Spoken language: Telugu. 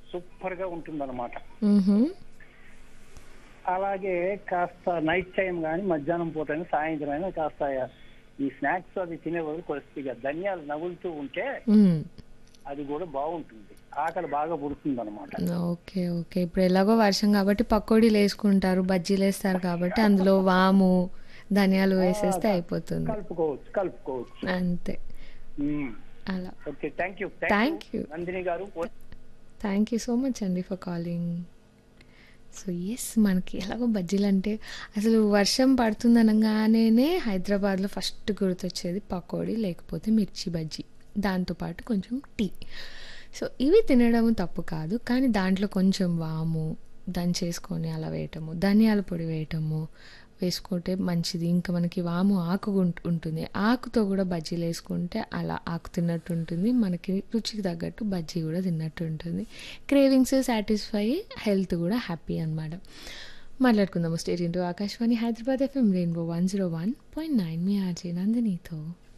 సూపర్ గా ఉంటుంది అనమాట మ్హూ. అలాగే కాస్త నైట్ టైం కానీ మధ్యాహ్నం పూట అయినా సాయంత్రం అయినా కాస్త ఈ స్నాక్స్ అది తినే బదులు కొద్దిగా ధనియాలు నవ్వులుతూ ఉంటే మ్. అది కూడా బాగుంటుంది ఆకలి బాగా పుడుతుంది అనమాట ఓకే ఓకే ఇప్పుడు ఎలాగో వర్షం కాబట్టి పకోడీలు వేసుకుంటారు బజ్జీలు వేస్తారు కాబట్టి అందులో వాము ధనియాలు వేసేస్తే అయిపోతుంది కలుపుకోవచ్చు కలుపుకోవచ్చు అంతే మ్మ్. అలా okay thank you Thank you. Nandini గారు థ్యాంక్ యూ సో మచ్ అండి ఫర్ కాలింగ్ సో ఎస్ మనకి ఎలాగో బజ్జీలు అంటే అసలు వర్షం పడుతుందనగానే హైదరాబాద్లో ఫస్ట్ గుర్తొచ్చేది పకోడీ లేకపోతే మిర్చి బజ్జీ దాంతోపాటు కొంచెం టీ సో ఇవి తినడం తప్పు కాదు కానీ దాంట్లో కొంచెం వాము దంచేసుకొని అలా వేయటము ధనియాల పొడి వేయటము వేసుకుంటే మంచిది ఇంకా మనకి వాము ఆకు ఉం- ఉంటుంది ఆకుతో కూడా బజ్జీలు వేసుకుంటే అలా ఆకు తిన్నట్టు ఉంటుంది మనకి రుచికి తగ్గట్టు బజ్జీ కూడా తిన్నట్టు ఉంటుంది క్రేవింగ్స్ సాటిస్ఫై హెల్త్ కూడా హ్యాపీ అనమాట మాట్లాడుకుందాము state into Akashvani Hyderabad FM Rainbow one zero one point nine మీ ఆర్జే నందినితో